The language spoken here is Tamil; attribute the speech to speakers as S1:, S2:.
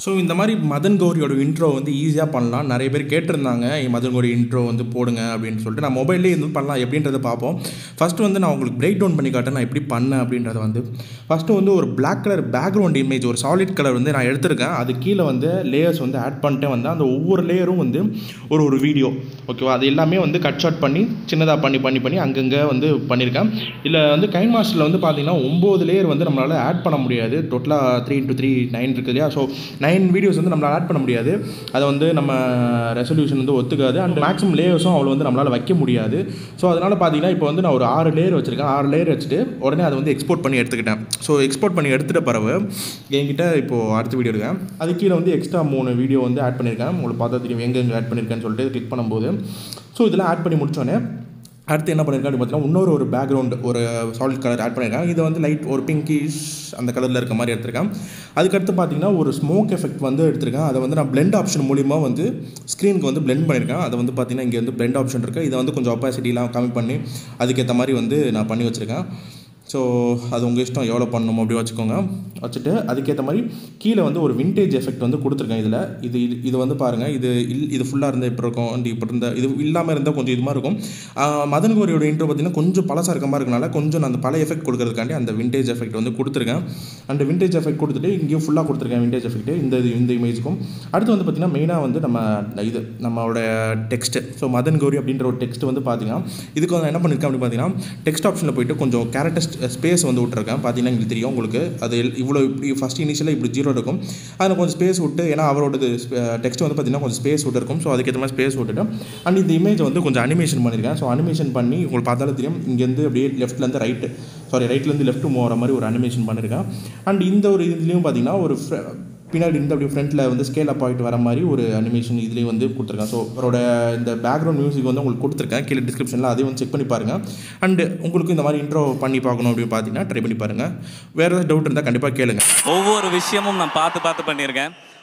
S1: ஸோ இந்த மாதிரி மதன் கௌரியோட இன்ட்ரோ வந்து ஈஸியாக பண்ணலாம் நிறைய பேர் கேட்டிருந்தாங்க "ஏய், மதன் கௌரி இன்ட்ரோ வந்து போடுங்க அப்படின்னு சொல்லிட்டு நான் மொபைல்லே இது பண்ணலாம் எப்படின்றத பார்ப்போம் ஃபஸ்ட்டு வந்து நான் உங்களுக்கு பிரேக் டவுன் பண்ணி காட்டேன் நான் எப்படி பண்ணேன் அப்படின்றத வந்து ஃபஸ்ட்டு வந்து ஒரு Black கலர் பேக்ரவுண்ட் இமேஜ் ஒரு சாலிட் கலர் வந்து நான் எடுத்திருக்கேன் அது கீழே வந்து லேயர்ஸ் வந்து ஆட் பண்ணிட்டே வந்தேன் அந்த ஒவ்வொரு லேயரும் வந்து ஒரு ஒரு வீடியோ ஓகேவா அது எல்லாமே வந்து கட் ஷாட் பண்ணி சின்னதாக பண்ணி பண்ணி பண்ணி அங்கங்கே வந்து பண்ணியிருக்கேன் இதில் வந்து கைன் மாஸ்டரில் வந்து பார்த்தீங்கன்னா ஒம்பது லேயர் வந்து நம்மளால் ஆட் பண்ண முடியாது டோட்டலாக த்ரீ இன்ட்டு த்ரீ நைன் இருக்குது இல்லையா ஸோ நைன் வீடியோஸ் வந்து நம்மளால் ஆட் பண்ண முடியாது அதை வந்து நம்ம ரெசல்யூஷன் வந்து ஒத்துக்காது அண்ட் மேக்ஸிமம் லேயர்ஸும் அவ்வளோ வந்து நம்மளால் வைக்க முடியாது ஸோ அதனால் பார்த்தீங்கன்னா இப்போ வந்து நான் ஒரு ஆறு லேயர் வச்சுருக்கேன் ஆறு லேயர் வச்சுட்டு உடனே அதை வந்து எக்ஸ்போர்ட் பண்ணி எடுத்துக்கிட்டேன் ஸோ எக்ஸ்போர்ட் பண்ணி எடுத்துகிட்ட பிறகு என்கிட்ட இப்போது அடுத்த வீடியோ எடுக்கேன் அது கீழே வந்து எக்ஸ்ட்ரா மூணு வீடியோ வந்து ஆட் பண்ணியிருக்கேன் உங்களுக்கு பார்த்தா தெரியும் எங்கெங்கே ஆட் பண்ணியிருக்கேன்னு சொல்லிட்டு கிளிக் பண்ணும்போது ஸோ இதெல்லாம் ஆட் பண்ணி முடிச்சோடனே அடுத்து என்ன பண்ணியிருக்கேன் அப்படின்னு பார்த்தீங்கன்னா இன்னொரு ஒரு பேக்ரவுண்ட் ஒரு சாலிட் கலர் ஆட் பண்ணியிருக்கேன் இதை வந்து லைட் ஒரு பிங்கிஷ் அந்த கலரில் இருக்க மாதிரி எடுத்திருக்கேன் அதுக்கடுத்து பார்த்தீங்கன்னா ஒரு ஸ்மோக் எஃபெக்ட் வந்து எடுத்திருக்கேன் அதை வந்து நான் blend ஆப்ஷன் மூலிமா வந்து ஸ்க்ரீனுக்கு வந்து blend பண்ணியிருக்கேன் அதை வந்து பார்த்தீங்கன்னா இங்கே வந்து blend ஆப்ஷன் இருக்குது இதை வந்து கொஞ்சம் ஒப்பாசிட்டிலாம் கம்மி பண்ணி அதுக்கேற்ற மாதிரி வந்து நான் பண்ணி வச்சுருக்கேன் ஸோ அது உங்கள் இஷ்டம் எவ்வளோ பண்ணணுமோ அப்படி வச்சுக்கோங்க வச்சுட்டு அதுக்கேற்ற மாதிரி கீழே வந்து ஒரு விண்டேஜ் எஃபெக்ட் வந்து கொடுத்துருக்கேன் இதில் இது இது இது வந்து பாருங்கள் இது இல் இது ஃபுல்லாக இருந்தால் இப்போ இருக்கும் and இப்படி இருந்தால் இது இல்லாமல் இருந்தால் கொஞ்சம் இது மாதிரி இருக்கும் ஆஹ் மதன் கோரியோட இன்ட்ரோ பார்த்தீங்கன்னா கொஞ்சம் பழசாக இருக்க மாதிரி இருக்கனால கொஞ்சம் நான் அந்த பழைய எஃபெக்ட் கொடுக்கறதுக்காண்டி அந்த விண்டேஜ் எஃபெக்ட் வந்து கொடுத்துருக்கேன் அந்த விண்டேஜ் எஃபெக்ட் கொடுத்துட்டு இங்கேயும் ஃபுல்லாக கொடுத்துருக்கேன் விண்டேஜ் எஃபெக்ட் இந்த இது இந்த இமேஜுக்கும் அடுத்து வந்து பார்த்திங்கன்னா மெயினாக வந்து நம்ம இது நம்மளோட டெக்ஸ்ட்டு ஸோ மதன் கௌரி அப்படின்ற ஒரு டெக்ஸ்ட் வந்து பார்த்தீங்கன்னா இதுக்கு வந்து என்ன பண்ணியிருக்கேன் அப்படின்னு பார்த்தீங்கன்னா டெக்ஸ்ட் ஆப்ஷனில் போயிட்டு கொஞ்சம் கேரக்டர் ஸ்பேஸ் வந்து விட்டுருக்கேன் பார்த்தீங்கன்னா எங்களுக்கு தெரியும் உங்களுக்கு அது இவ்வளோ இப்படி ஃபஸ்ட் இனிஷியலாக இப்படி ஜீரோ இருக்கும் அதில் கொஞ்சம் ஸ்பேஸ் விட்டு ஏன்னா அவரோடது டெக்ஸ்ட் வந்து பார்த்தீங்கன்னா கொஞ்சம் ஸ்பேஸ் விட்டு இருக்கும் ஸோ அதுக்கேற்ற மாதிரி ஸ்பேஸ் விட்டுட்டு அண்ட் இந்த இமேஜ் வந்து கொஞ்சம் அனிமேஷன் பண்ணியிருக்கேன் ஸோ அனிமேஷன் பண்ணி உங்களுக்கு பார்த்தாலும் தெரியும் இங்கேருந்து அப்படியே லெஃப்ட்லேருந்து ரைட்டு சாரி ரைட்லேருந்து லெஃப்ட் மூவ் ஆகிற மாதிரி ஒரு அனிமேஷன் பண்ணியிருக்கேன் அண்ட் இந்த ஒரு இதுலேயும் பார்த்தீங்கன்னா ஒரு fr- பின்னாடி இருந்து அப்படியே ஃப்ரண்ட்டில் வந்து ஸ்கேல் அப் ஆகிட்டு வர மாதிரி ஒரு அனிமேஷன் இதுலேயும் வந்து கொடுத்துருக்கேன் ஸோ அவரோட இந்த பேக்ரவுண்ட் மியூசிக் வந்து உங்களுக்கு கொடுத்துருக்கேன் கீழே டிஸ்கிரிப்ஷனில் அதையும் வந்து செக் பண்ணி பாருங்கள் அண்ட் உங்களுக்கு இந்த மாதிரி இன்ட்ரோ பண்ணி பார்க்கணும் அப்படின்னு பார்த்தீங்கன்னா ட்ரை பண்ணி பாருங்கள் வேறு ஏதாவது டவுட் இருந்தால் கண்டிப்பாக கேளுங்க
S2: ஒவ்வொரு விஷயமும் நான் பார்த்து பார்த்து பண்ணியிருக்கேன்